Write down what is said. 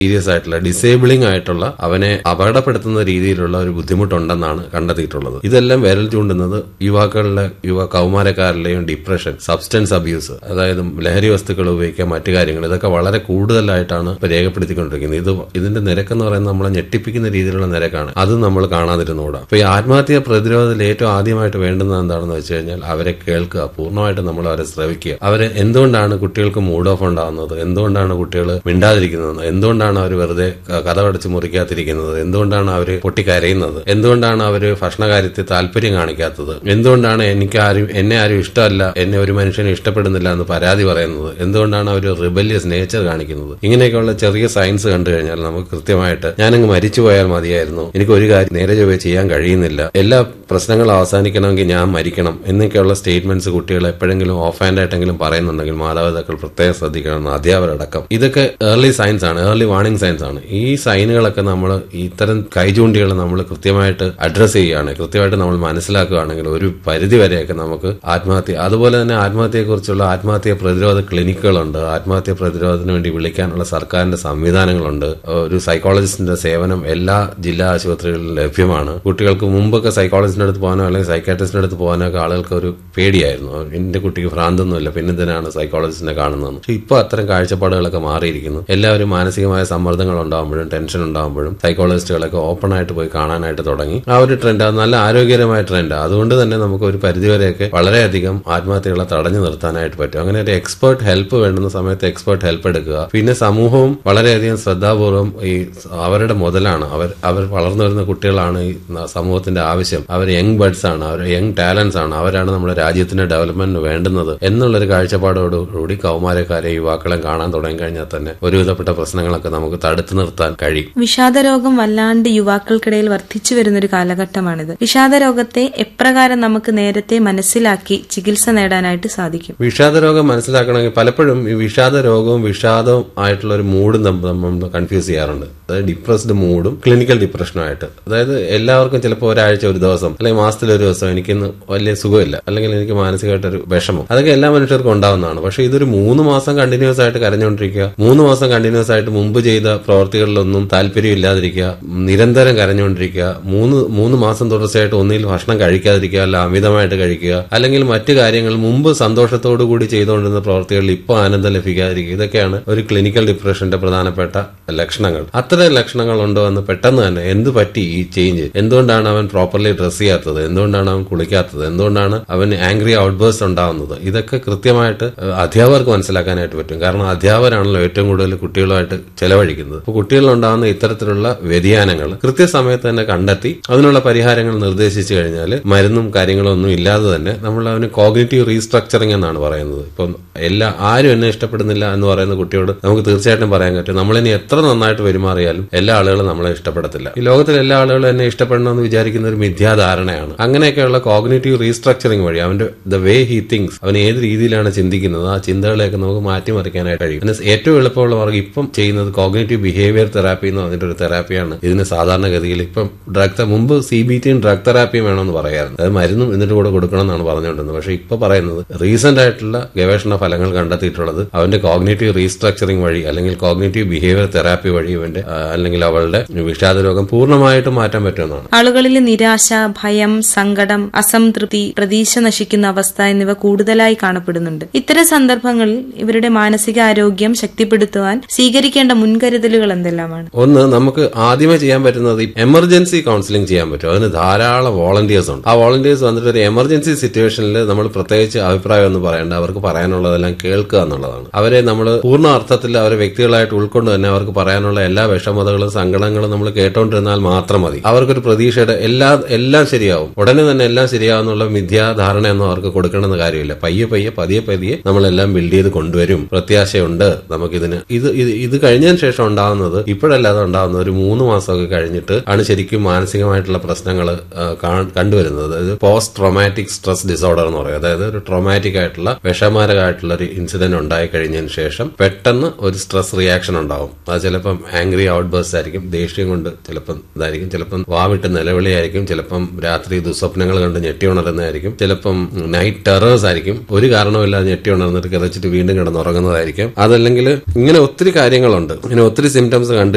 serious ആയിട്ടുള്ള disabling ആയിട്ടുള്ള അവനെ അപകടപ്പെടുത്തുന്ന രീതിയിലുള്ള ഒരു ബുദ്ധിമുട്ടുണ്ടെന്നാണ് കണ്ടെത്തിയിട്ടുള്ളത് ഇതെല്ലാം വിരൽ ചൂണ്ടുന്നത് യുവാക്കളുടെ യുവ കൗമാരക്കാരിലെയും ഡിപ്രഷൻ സബ്സ്റ്റൻസ് അബ്യൂസ് അതായത് ലഹരി വസ്തുക്കൾ ഉപയോഗിക്കുക മറ്റു കാര്യങ്ങൾ ഇതൊക്കെ വളരെ കൂടുതലായിട്ടാണ് ഇപ്പൊ രേഖപ്പെടുത്തിക്കൊണ്ടിരിക്കുന്നത് ഇത് ഇതിന്റെ നിരക്കെന്ന് പറയുന്നത് നമ്മളെ ഞെട്ടിപ്പിക്കുന്ന രീതിയിലുള്ള നിരക്കാണ് അത് നമ്മൾ കാണാതിരുന്നുകൂടാ അപ്പൊ ഈ ആത്മഹത്യ പ്രതിരോധത്തിൽ ഏറ്റവും ആദ്യമായിട്ട് വേണ്ടുന്നത് എന്താണെന്ന് വെച്ച് കഴിഞ്ഞാൽ അവരെ കേൾക്കുക പൂർണ്ണമായിട്ട് നമ്മൾ അവരെ ശ്രവിക്കുക അവരെ എന്തുകൊണ്ടാണ് കുട്ടികൾക്ക് മൂഡ് ഓഫ് ഉണ്ടാകുന്നത് എന്തുകൊണ്ടാണ് കുട്ടികൾ മിണ്ടാതിരിക്കുന്നത് എന്തുകൊണ്ടാണ് അവർ വെറുതെ ക- കഥവടച്ച് മുറിക്കാതിരിക്കുന്നത് എന്തുകൊണ്ടാണ് അവർ പൊട്ടിക്കരയുന്നത് എന്തുകൊണ്ടാണ് അവർ ഭക്ഷണകാര്യത്തിൽ താല്പര്യം കാണിക്കാത്തത് എന്തുകൊണ്ടാണ് എനിക്ക് ആരും എന്നെ ആരും ഇഷ്ടമല്ല എന്നെ ഒരു മനുഷ്യനെ ഇഷ്ടപ്പെടുന്നില്ല എന്ന് പരാതി പറയുന്നത് എന്തുകൊണ്ടാണ് അവർ റിബല്യസ് നേച്ചർ കാണിക്കുന്നത് ഇങ്ങനെയൊക്കെയുള്ള ചെറിയ സയൻസ് കണ്ടു കഴിഞ്ഞാൽ നമുക്ക് കൃത്യമായിട്ട് ഞാനങ്ങ് മരിച്ചു പോയാൽ മതിയായിരുന്നു എനിക്ക് ഒരു കാര്യം നേരെ ചൊവ്വേ ചെയ്യാൻ കഴിയുന്നില്ല എല്ലാ പ്രശ്നങ്ങളും അവസാനിക്കണമെങ്കിൽ ഞാൻ മരിക്കണം എന്നൊക്കെയുള്ള സ്റ്റേറ്റ്മെന്റ്സ് കുട്ടികൾ എപ്പോഴെങ്കിലും ഓഫ് ഹാൻഡ് ആയിട്ടെങ്കിലും പറയുന്നുണ്ടെങ്കിൽ മാതാപിതാക്കൾ പ്രത്യേകം ശ്രദ്ധിക്കണം അധ്യാപകരടക്കം ഇതൊക്കെ ഏർലി സയൻസ് ആണ് ഏർലി വാർണിംഗ് സയൻസ് ആണ് ഈ സൈനുകളൊക്കെ നമ്മൾ ഇത്തരം കൈചൂണ്ടികൾ നമ്മൾ കൃത്യമായിട്ട് അഡ്രസ് ചെയ്യുകയാണ് കൃത്യമായിട്ട് നമ്മൾ മനസ്സിലാക്കുകയാണെങ്കിൽ ഒരു പരിധി വരെയൊക്കെ നമുക്ക് ആത്മഹത്യ അതുപോലെ തന്നെ ആത്മഹത്യയെക്കുറിച്ചുള്ള ആത്മഹത്യ പ്രതിരോധ ക്ലിനിക്കുകളുണ്ട് ആത്മഹത്യ പ്രതിരോധത്തിന് വേണ്ടി വിളിക്കാനുള്ള സർക്കാരിന്റെ സംവിധാനങ്ങളുണ്ട് ഒരു സൈക്കോളജിസ്റ്റിന്റെ സേവനം എല്ലാ ജില്ലാ ആശുപത്രികളിലും ലഭ്യമാണ് കുട്ടികൾക്ക് മുമ്പൊക്കെ സൈക്കോളജിസ്റ്റിന്റെ അടുത്ത് പോകാനോ അല്ലെങ്കിൽ സൈക്കാട്രിസ്റ്റിന്റെ അടുത്ത് പോകാനോ ഒക്കെ ആളുകൾക്ക് ഒരു പേടിയായിരുന്നു എന്റെ കുട്ടിക്ക് ഭ്രാന്തൊന്നുമില്ല പിന്നെ എന്തിനാണ് സൈക്കോളജിസ്റ്റിനെ കാണുന്നത് പക്ഷെ ഇപ്പൊ അത്തരം കാഴ്ചപ്പാടുകളൊക്കെ മാറിയിരിക്കുന്നു എല്ലാവരും മാനസികമായ സമ്മർദ്ദങ്ങൾ ഉണ്ടാകുമ്പോഴും ടെൻഷൻ ഉണ്ടാകുമ്പോഴും സൈക്കോളജിസ്റ്റുകളൊക്കെ ഓപ്പൺ ആയിട്ട് പോയി കാണാനായിട്ട് തുടങ്ങി ആ ഒരു ട്രെൻഡ് അത് നല്ല ആരോഗ്യകരമായ ട്രെൻഡ് അതുകൊണ്ട് തന്നെ നമുക്ക് ഒരു പരിധിവരെയൊക്കെ വളരെയധികം ആത്മഹത്യകളെ തടഞ്ഞു നിർത്താനായിട്ട് പറ്റും അങ്ങനെ ഒരു എക്സ്പേർട്ട് ഹെൽപ്പ് വേണ്ടുന്ന സമയത്ത് എക്സ്പേർട്ട് ഹെൽപ്പ് എടുക്കുക പിന്നെ സമൂഹവും വളരെയധികം ശ്രദ്ധാപൂർവം ഈ അവരുടെ മുതലാണ് അവർ അവർ വളർന്നു വരുന്ന കുട്ടികളാണ് ഈ ന- സമൂഹത്തിന്റെ ആവശ്യം അവർ യങ് ബഡ്സ് ആണ് അവർ യങ് ടാലൻസ് ആണ് അവരാണ് നമ്മുടെ രാജ്യത്തിന്റെ ഡെവലപ്മെന്റിന് വേണ്ടുന്നത് എന്നുള്ളൊരു കാഴ്ചപ്പാടോടുകൂടി കൗമാരക്കാരെ യുവാക്കളെ കാണാൻ തുടങ്ങി കഴിഞ്ഞാൽ തന്നെ ഒരുവിധപ്പെട്ട പ്രശ്നങ്ങളൊക്കെ നമുക്ക് തടുത്തു നിർത്താൻ കഴിയും വിഷാദരോഗം വല്ലാണ്ട് യുവാക്കൾക്കിടയിൽ വർദ്ധിച്ചു വരുന്നൊരു കാലഘട്ടമാണിത് വിഷാദരോഗത്തെ എപ്രകാരം നമുക്ക് നേരത്തെ മനസ്സിലാക്കി ചികിത്സ നേടാനായിട്ട് സാധിക്കും വിഷാദ രോഗം മനസ്സിലാക്കണമെങ്കിൽ പലപ്പോഴും ഈ വിഷാദ രോഗവും വിഷാദവും ആയിട്ടുള്ള ഒരു മൂഡും നമ്മൾ കൺഫ്യൂസ് ചെയ്യാറുണ്ട് അതായത് ഡിപ്രസ്ഡ് മൂഡും ക്ലിനിക്കൽ ഡിപ്രഷനും ആയിട്ട് അതായത് എല്ലാവർക്കും ചിലപ്പോൾ ഒരാഴ്ച ഒരു ദിവസം അല്ലെങ്കിൽ മാസത്തിൽ ഒരു ദിവസം എനിക്കിന്ന് വലിയ സുഖമില്ല അല്ലെങ്കിൽ എനിക്ക് മാനസികമായിട്ടൊരു വിഷമം അതൊക്കെ എല്ലാ മനുഷ്യർക്കും ഉണ്ടാവുന്നതാണ് പക്ഷെ ഇതൊരു മൂന്ന് മാസം കണ്ടിന്യൂസ് ആയിട്ട് കരഞ്ഞുകൊണ്ടിരിക്കുക മൂന്ന് മാസം കണ്ടിന്യൂസ് ആയിട്ട് മുമ്പ് ചെയ്ത പ്രവർത്തികളിലൊന്നും താല്പര്യം ഇല്ലാതിരിക്കുക നിരന്തരം കരഞ്ഞുകൊണ്ടിരിക്കുക മൂന്ന് മൂന്ന് മാസം തുടർച്ചയായിട്ട് ഒന്നിൽ ഭക്ഷണം കഴിക്കാതിരിക്കുക അല്ല അമിതമായിട്ട് കഴിക്കുക അല്ലെങ്കിൽ മറ്റു കാര്യങ്ങൾ മുമ്പ് സന്തോഷത്തോടു കൂടി ചെയ്തുകൊണ്ടിരുന്ന പ്രവർത്തികളിൽ ഇപ്പോൾ ആനന്ദം ലഭിക്കാതിരിക്കുക ഇതൊക്കെയാണ് ഒരു ക്ലിനിക്കൽ ഡിപ്രഷന്റെ പ്രധാനപ്പെട്ട ലക്ഷണങ്ങൾ അത്തരം ലക്ഷണങ്ങൾ ഉണ്ടോ എന്ന് പെട്ടെന്ന് തന്നെ എന്ത് പറ്റി ഈ ചേഞ്ച് എന്തുകൊണ്ടാണ് അവൻ പ്രോപ്പർലി ഡ്രസ് ചെയ്യാത്തത് എന്തുകൊണ്ടാണ് അവൻ കുളിക്കാത്തത് എന്തുകൊണ്ടാണ് അവൻ ആംഗ്രി ഔട്ട്ബേഴ്സ് ഉണ്ടാവുന്നത് ഇതൊക്കെ കൃത്യമായിട്ട് ഏഹ്, അധ്യാപകർക്ക് മനസ്സിലാക്കാനായിട്ട് പറ്റും കാരണം അധ്യാപകരാണല്ലോ ഏറ്റവും കൂടുതൽ കുട്ടികളുമായിട്ട് ചെലവഴിക്കുന്നത് അപ്പോൾ കുട്ടികളിലുണ്ടാകുന്ന ഇത്തരത്തിലുള്ള വ്യതിയാനങ്ങൾ കൃത്യസമയത്ത് തന്നെ കണ്ടെത്തി അതിനുള്ള പരിഹാരങ്ങൾ നിർദ്ദേശിച്ചു കഴിഞ്ഞാൽ മരുന്നും കാര്യങ്ങളും ഒന്നും ഇല്ലാതെ തന്നെ നമ്മൾ അവന് കോഗ്നിറ്റീവ് റീസ്ട്രക്ചറിങ് എന്നാണ് പറയുന്നത് ഇപ്പം എല്ലാ ആരും എന്നെ ഇഷ്ടപ്പെടുന്നില്ല എന്ന് പറയുന്ന കുട്ടിയോട് നമുക്ക് തീർച്ചയായിട്ടും പറയാൻ പറ്റും നമ്മളിനി എത്ര നന്നായിട്ട് പെരുമാറിയാലും എല്ലാ ആളുകളും നമ്മളെ ഇഷ്ടപ്പെടത്തില്ല ഈ ലോകത്തിലെ എല്ലാ ആളുകളും എന്നെ ഇഷ്ടപ്പെടണമെന്ന് വിചാരിക്കുന്ന ഒരു മിഥ്യാധാരണയാണ് അങ്ങനെയൊക്കെയുള്ള കോഗ്നിറ്റീവ് റീസ്ട്രക്ചറിങ് വഴി അവന്റെ ദ വേ ഹി തിങ്സ് അവൻ ഏത് രീതിയിലാണ് ചിന്തിക്കുന്നത് ആ ചിന്തകളെയൊക്കെ നമുക്ക് മാറ്റിമറിക്കാനായിട്ട് കഴിയും പിന്നെ ഏറ്റവും എളുപ്പമുള്ള മാർഗ്ഗം ഇപ്പം ചെയ്യുന്നത് കോഗ്നേറ്റീവ് ബിഹേവിയർ തെറാപ്പി എന്ന് പറഞ്ഞിട്ട് ഒരു തെറാപ്പിയാണ് ഇതിന് സാധാരണഗതിയിൽ ഇപ്പം ഡ്രഗ് മുമ്പ് സി ബി ടിയും ഡ്രഗ് തെറാപ്പിയും വേണമെന്ന് പറയാറുണ്ട് അത് മരുന്നും ഇതിന്റെ കൂടെ കൊടുക്കണം എന്നാണ് പറഞ്ഞുകൊണ്ടിരുന്നത് പക്ഷേ ഇപ്പൊ പറയുന്നത് റീസെന്റ് ആയിട്ടുള്ള ഗവേഷണ ഫലങ്ങൾ കണ്ടെത്തിയിട്ടുള്ളത് അവന്റെ കോഗ്നേറ്റീവ് റീസ്ട്രക്ചറിങ് വഴി അല്ലെങ്കിൽ കോഗ്നേറ്റീവ് ബിഹേവിയർ തെറാപ്പി വഴി ഇവന്റെ ആ, അല്ലെങ്കിൽ അവളുടെ വിഷാദ രോഗം പൂർണ്ണമായിട്ടും മാറ്റാൻ പറ്റുമെന്നാണ് ആളുകളിൽ നിരാശ ഭയം സങ്കടം അസംതൃപ്തി പ്രതീക്ഷ നശിക്കുന്ന അവസ്ഥ എന്നിവ കൂടുതലായി കാണപ്പെടുന്നുണ്ട് ഇത്തരം സന്ദർഭങ്ങളിൽ ഇവരുടെ മാനസികാരോഗ്യം ശക്തിപ്പെടുത്തുവാൻ സ്വീകരിക്കേണ്ട മുൻകരുതലുകൾ എന്തെല്ലാമാണ് ഒന്ന് നമുക്ക് ആദ്യമേ ചെയ്യാൻ പറ്റുന്നത് എമർജൻസി കൗൺസിലിംഗ് ചെയ്യാൻ പറ്റും അതിന് ധാരാളം വോളണ്ടിയേഴ്സ് ഉണ്ട് ആ വോളണ്ടിയേഴ്സ് വന്നിട്ട് ഒരു എമർജൻസി സിറ്റുവേഷനിൽ നമ്മൾ പ്രത്യേകിച്ച് അഭിപ്രായം ഒന്നും പറയേണ്ട അവർക്ക് പറയാനുള്ളതെല്ലാം കേൾക്കുക എന്നുള്ളതാണ് അവരെ നമ്മൾ പൂർണ്ണ അർത്ഥത്തിൽ അവരെ വ്യക്തികളായിട്ട് ഉൾക്കൊണ്ട് തന്നെ അവർക്ക് പറയാനുള്ള എല്ലാ വിഷമതകളും സങ്കടങ്ങളും നമ്മൾ കേട്ടോണ്ടിരുന്നാൽ മാത്രം മതി അവർക്കൊരു പ്രതീക്ഷയുടെ എല്ലാ എല്ലാം ശരിയാവും ഉടനെ തന്നെ എല്ലാം ശരിയാവുന്നുള്ള മിഥ്യാധാരണയൊന്നും അവർക്ക് കൊടുക്കണമെന്ന് കാര്യമില്ല പയ്യെ പയ്യെ പതിയെ പതിയെ നമ്മളെല്ലാം ബിൽഡ് ചെയ്ത് കൊണ്ടുവരും പ്രത്യാശയുണ്ട് നമുക്കിതിന് ഇത് ഇത് ഇത് കഴിഞ്ഞതിന് ശേഷം ഉണ്ടാവുന്നത് ഇപ്പോഴല്ലാതെ ഉണ്ടാവുന്നത് ഒരു മൂന്ന് മാസമൊക്കെ കഴിഞ്ഞിട്ട് ആണ് ശരിക്കും മാനസികമായിട്ടുള്ള പ്രശ്നങ്ങൾ കണ്ടുവരുന്നത് അതായത് പോസ്റ്റ് ട്രോമാറ്റിക് സ്ട്രെസ് ഡിസോർഡർ എന്ന് പറയും അതായത് ഒരു ട്രോമാറ്റിക് ആയിട്ടുള്ള വിഷമാരകമായിട്ടുള്ള ഒരു ഇൻസിഡന്റ് ഉണ്ടായി കഴിഞ്ഞതിന് ശേഷം പെട്ടെന്ന് ഒരു സ്ട്രെസ് റിയാക്ഷൻ ഉണ്ടാവും അത് ചിലപ്പം ആംഗ്രി ഔട്ട് ബേഴ്സ് ആയിരിക്കും ദേഷ്യം കൊണ്ട് ചിലപ്പം ഇതായിരിക്കും ചിലപ്പം വാവിട്ട് നിലവിളിയായിരിക്കും ചിലപ്പം രാത്രി ദുസ്വപ്നങ്ങൾ കണ്ട് ഞെട്ടി ഉണരുന്നതായിരിക്കും ചിലപ്പം നൈറ്റ് ടെറേഴ്സ് ആയിരിക്കും ഒരു കാരണവുമില്ലാതെ ഞെട്ടി ഉണർന്നിട്ട് കിതച്ചിട്ട് വീണ്ടും കിടന്നുറങ്ങുന്നതായിരിക്കും അതല്ലെങ്കിൽ ഇങ്ങനെ ഒത്തിരി കാര്യങ്ങളുണ്ട് ഇങ്ങനെ ഒത്തിരി സിംറ്റംസ് കണ്ടു